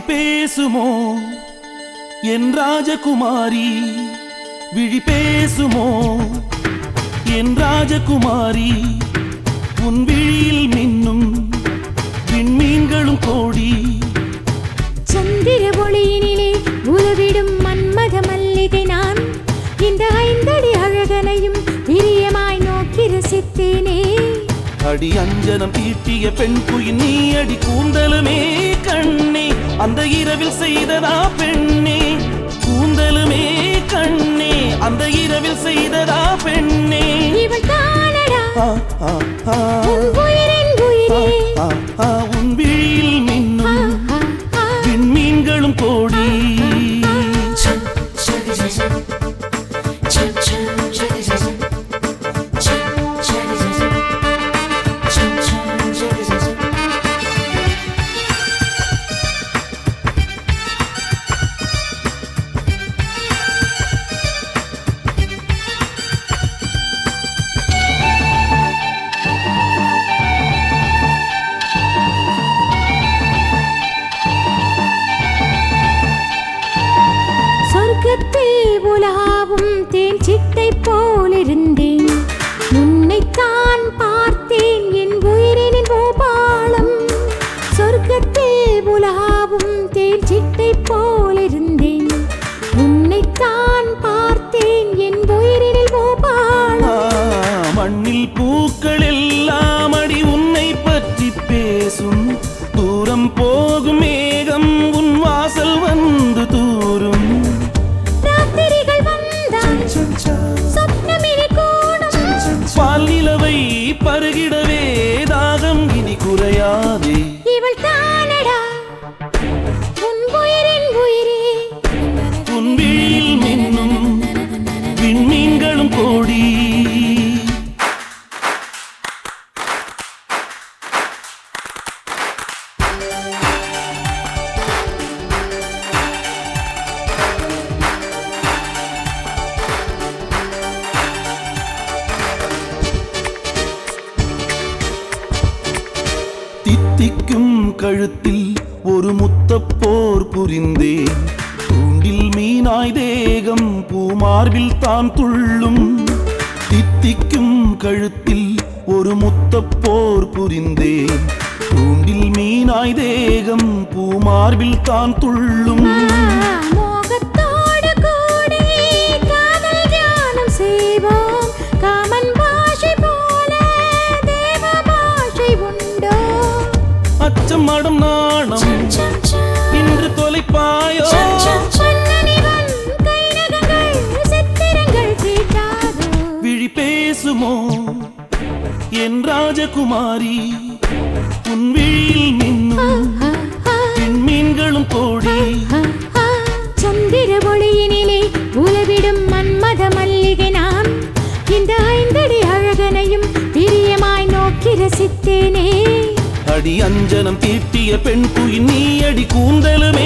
பேசுமோ என் ராஜகுமாரி விழி பேசுமோ என் ராஜகுமாரி உன் விழியில் மின்னும் விண்மீன்களும் கோடி சந்திர ஒளியினிலே உலவிடும் மன்மத மல்லிகை நான் இந்த ஐந்தடி அழகனையும் பிரியமாய் நோக்கி ரசித்தேனே அடி அஞ்சனம் தீட்டிய பெண் குயின் நீ அடி கூந்தலுமே கண்ணே அந்த இரவில் செய்ததா பெண்ணே கூந்தலுமே கண்ணே அந்த இரவில் செய்ததா பெண்ணே இவள் தானடா ஆ, ஆ, ஆ, உன் உயிரின் ஆ, உயிரே ஆ, ஆ, உன் விழியில் ஆ, மின்னும் ஆ, ஆ. விண்மீன்களும் கோடி சொர்க்கத்தில் உலாவும் தேன் சிட்டை போலிருந்தேன் உன்னைத்தான் பார்த்தேன் என் உயிரினின் கோபாலம் சொர்க்கத்தில் உலாவும் தேன் சிட்டை போலிருந்தேன் உன்னைத்தான் பார்த்தேன் என் உயிரினில் ஆ, கோபாலம் மண்ணில் பூக்கள் எல்லாம் அடி உன்னை பற்றி பேசும் தூரம் போகும் மேகம் உன் வாசல் வந்து தூரும் ராத்திரிகள் வந்தால் சொப்னமினி கூடும் பால் நிலவை பருகிடவே தாகம் இனி குறையாதே இவள் தானடா உன் உயிரின் உயிரே உன் விழியில் மின்னும் விண்மீன்களும் கோடி தித்திக்கும் கழுத்தில் ஒரு முத்தப்போர் புரிந்தேன் தூண்டில் மீனாய் தேகம் பூமார்பில் தான் துள்ளும் தித்திக்கும் கழுத்தில் ஒரு முத்தப்போர் புரிந்தேன் தூண்டில் மீனாய் தேகம் பூமார்பில் தான் துள்ளும் மோகத்தோடு கூடி காதல் தியானம் செய்வோம் காமன் பாஷை போல தேவ பாஷை உண்டோ அச்சம் மடம் நாணம் இன்று தொலைப்பாயோ மன்னனிவன் கைநகங்கள் சித்திரங்கள் தீட்டாதோ விழி பேசுமோ என் ராஜகுமாரி உன் விழியில் மின்னும் விண்மீன்களும் கோடி சந்திர ஒளியினிலே உலவிடும் மன்மத மல்லிகை நான் இந்த ஐந்தடி அழகனையும் பிரியமாய் நோக்கி ரசித்தேனே அடி அஞ்சனம் தீட்டிய பெண் குயின் நீ அடி கூந்தலுமே